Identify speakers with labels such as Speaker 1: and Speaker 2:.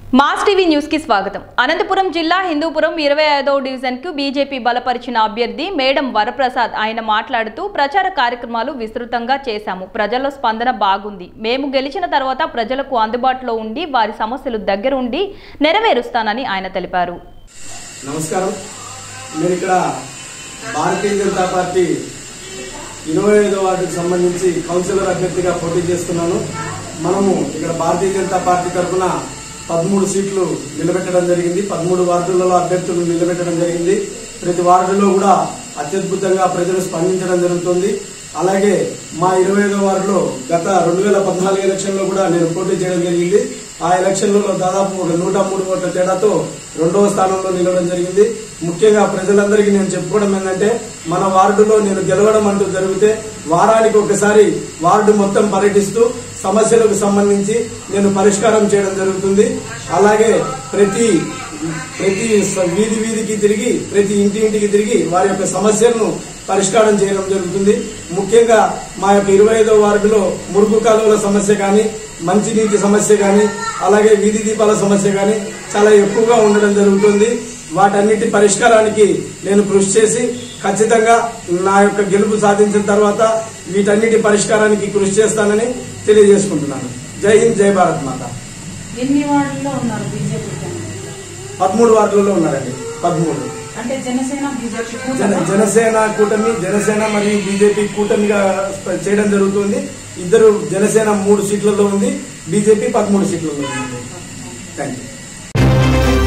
Speaker 1: mass TV news కి స్వాగతం అనంతపురం జిల్లా హిందూపురం ఇరవై ఐదవ డివిజన్ కు బీజేపీ బలపరిచిన అభ్యర్థి మేడం వరప్రసాద్ ఆయన మాట్లాడుతూ ప్రచార కార్యక్రమాలు విస్తృతంగా చేశాము ప్రజల స్పందన బాగుంది మేము గెలిచిన తర్వాత ప్రజలకు అందుబాటులో ఉండి వారి సమస్యలు దగ్గరుండి నెరవేరుస్తానని ఆయన తెలిపారు
Speaker 2: నమస్కారం నేను ఇక్కడ భారతీయ జనతా పార్టీ ఇరవై ఐదో వార్డుకు సంబంధించి కౌన్సిలర్ అభ్యర్థిగా పోటీ చేస్తున్నాను మనము ఇక్కడ భారతీయ జనతా పార్టీ తరఫున పదమూడు సీట్లు నిలబెట్టడం జరిగింది పదమూడు వార్డులలో అభ్యర్థులు నిలబెట్టడం జరిగింది ప్రతి వార్డులో కూడా అత్యద్భుతంగా ప్రజలు స్పందించడం జరుగుతుంది అలాగే మా ఇరవై ఐదో వార్డులో గత రెండు వేల పద్నాలుగు ఎలక్షన్ లో కూడా నేను పోటీ చేయడం జరిగింది ఆ ఎలక్షన్లలో దాదాపు ఒక నూట మూడు ఓట్ల తేడాతో రెండవ స్థానంలో నిలవడం జరిగింది ముఖ్యంగా ప్రజలందరికీ నేను చెప్పుకోవడం ఏంటంటే మన వార్డులో నేను గెలవడం అంటూ జరిగితే వారానికి ఒకసారి వార్డు మొత్తం పర్యటిస్తూ సమస్యలకు సంబంధించి నేను పరిష్కారం చేయడం జరుగుతుంది అలాగే ప్రతి ప్రతి స- వీధి వీధికి తిరిగి ప్రతి ఇంటి ఇంటికి తిరిగి వారి యొక్క సమస్యలను పరిష్కారం చేయడం జరుగుతుంది ముఖ్యంగా మా యొక్క ఇరవై ఐదో వార్డులో మురుగు కాలువల సమస్య కానీ మంచినీటి సమస్య కానీ అలాగే వీధి దీపాల సమస్య కానీ చాలా ఎక్కువగా ఉండడం జరుగుతుంది వాటన్నిటి పరిష్కారానికి నేను కృషి చేసి ఖచ్చితంగా నా యొక్క గెలుపు సాధించిన తర్వాత వీటన్నిటి పరిష్కారానికి కృషి చేస్తానని తెలియజేసుకుంటున్నాను జై హింద్ జై భారత్ మాత
Speaker 3: ఎన్ని వార్డుల్లో ఉన్నారు బీజేపీ
Speaker 2: పదమూడు వార్డులలో ఉన్నారండి పదమూడు
Speaker 3: అంటే జనసేన బీజేపీ
Speaker 2: జన జనసేన కూటమి జనసేన మరియు బీజేపీ కూటమిగా చేయడం జరుగుతుంది ఇద్దరు జనసేన మూడు సీట్లలో ఉంది బీజేపీ పదమూడు సీట్లలో ఉంది థ్యాంక్ యూ